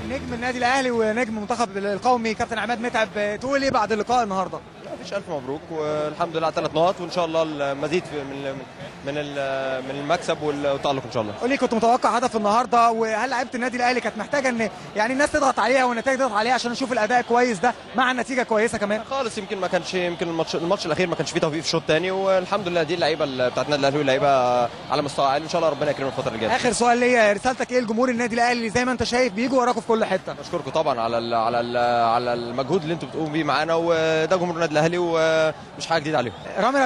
نجم النادي الاهلي ونجم المنتخب القومي كابتن عماد متعب تقول ايه بعد اللقاء النهارده مفيش الف مبروك والحمد لله على ثلاث نقط وان شاء الله المزيد في- من من ال- من المكسب والتالق ان شاء الله قول لي كنت متوقع هدف النهارده وهل لعيبه النادي الاهلي كانت محتاجه ان يعني الناس تضغط عليها والنتائج تضغط عليها عشان نشوف الاداء كويس ده مع النتيجه كويسه كمان خالص يمكن ما كانش يمكن الماتش الماتش الاخير ما كانش فيه توفيق في الشوط الثاني والحمد لله دي اللعيبه اللي بتاعت النادي الاهلي واللعيبه على مستوى عالي ان شاء الله ربنا يكرمنا الفتره اللي جايه اخر سؤال ليا رسالتك ايه لجمهور النادي الاهلي اللي زي ما انت شايف بيجوا وراكم في كل حته بشكركم طبعا على ال على ال على المجهود اللي انتم بتقوموا بيه معانا وده جمهور النادي الاهلي ومش حاجه جديده عليهم رامي